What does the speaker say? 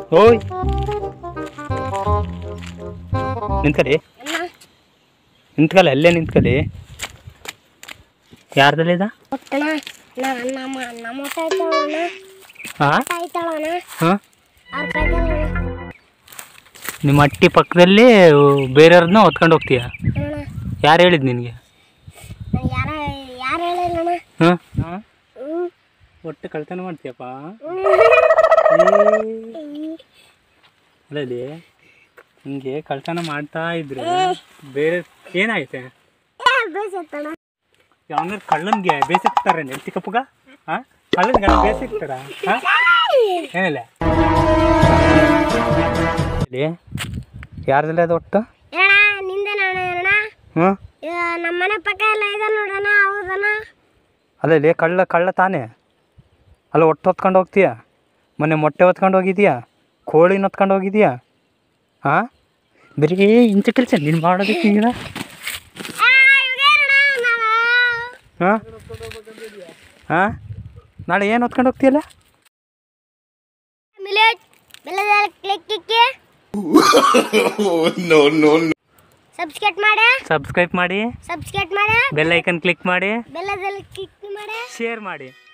ಓಯ್ ನಿಂತ್ಕಲಿ ಅಣ್ಣ ನಿಂತ್ಕಲ್ಲ ಅಲ್ಲೇ ನಿಂತ್ಕಲಿ ಯಾರ್ದಲ್ಲಿ ಇದ ಒಟ್ಟಣ ನಮ್ಮ ನಮ್ಮ ಊಟ ಆಯ್ತಾಳಣ್ಣ ಹಾಂ ಊಟ ಆಯ್ತಾಳಣ್ಣ ಹಾಂ ಅವ್ರ ಕಾಯ್ತಾಳಣ್ಣ ನಿಮ್ಮ ಅಟ್ಟಿ ಪಕ್ಕದಲ್ಲಿ ಬೇರೆಯವ್ರನ್ನ ಹೊತ್ಕೊಂಡು ಹೋಗ್ತೀಯ ಅಣ್ಣ ಯಾರು ಹೇಳಿದ್ ನಿನಗೆ ಯಾರ ಯಾರು ಹೇಳಿಲ್ಲಣ್ಣ ಹಾಂ ಹಾಂ ಹ್ಞೂ ಒಟ್ಟು ಕಳ್ತನ ಮಾಡ್ತೀಯಪ್ಪ ಹ್ಞೂ ಅಲ್ಲಲ್ಲಿ ಹಿಂಗೆ ಕಳ್ತನ ಮಾಡ್ತಾ ಇದ್ರೆ ಬೇರೆ ಏನಾಯ್ತೆ ಬೇಸತ್ತಣ್ಣ ಯಾವನಾರು ಕಳ್ಳನ್ಗೆ ಬೇಸಿಕ್ತಾರೆ ನೆಲ್ತಿ ಕಪ್ಪಗ ಹಾಂ ಕಳ್ಳನ್ಗೆ ಬೇಸಿಕ್ತಾರ ಹಾಂ ಏನಿಲ್ಲ ಯಾರ್ದಲ್ಲ ಅದು ಒಟ್ಟು ಅಣ್ಣ ನಿಂದೇನ ಅಣ್ಣ ಹ್ಞೂ ನಮ್ಮ ಮನೆ ಪಕ್ಕ ಎಲ್ಲ ಇದೆ ನೋಡಣ್ಣ ಹೌದಣ್ಣ ಅಲ್ಲಲ್ಲಿ ಕಳ್ಳ ಕಳ್ಳ ತಾನೇ ಅಲ್ಲ ಒಟ್ಟು ಹೊತ್ಕೊಂಡು ಹೋಗ್ತೀಯ ಮೊನ್ನೆ ಮೊಟ್ಟೆ ಹೊತ್ಕೊಂಡು ಹೋಗಿದ್ಯಾ ಕೋಳಿನ ಹೊತ್ಕೊಂಡು ಹೋಗಿದ್ಯಾ ಹಾಂ ಬರೀ ಇಂಥ ಕೆಲಸ ನೀನು ಮಾಡೋದಕ್ಕೆ ಈಗ ಹಾಂ ಹಾಂ ನಾಳೆ ಏನು ಹೊತ್ಕೊಂಡು ಹೋಗ್ತೀಯಲ್ಲ ಮಿಲೇಜ್ ಬೆಲ್ಲದಲ್ಲಿ ಕ್ಲಿಕ್ ಕಿಕ್ಕಿ no, no, no. ಸಬ್ಸ್ಕ್ರೈಬ್ ಮಾಡಿ ಸಬ್ಸ್ಕ್ರೈಬ್ ಮಾಡಿ ಸಬ್ಸ್ಕ್ರೈಬ್ ಮಾಡಿ ಬೆಲ್ ಐಕನ್ ಕ್ಲಿಕ್ ಮಾಡಿ ಬೆಲ್ಲದಲ್ಲಿ ಕ್ಲಿಕ್ ಮಾಡಿ ಶೇರ್ ಮಾಡಿ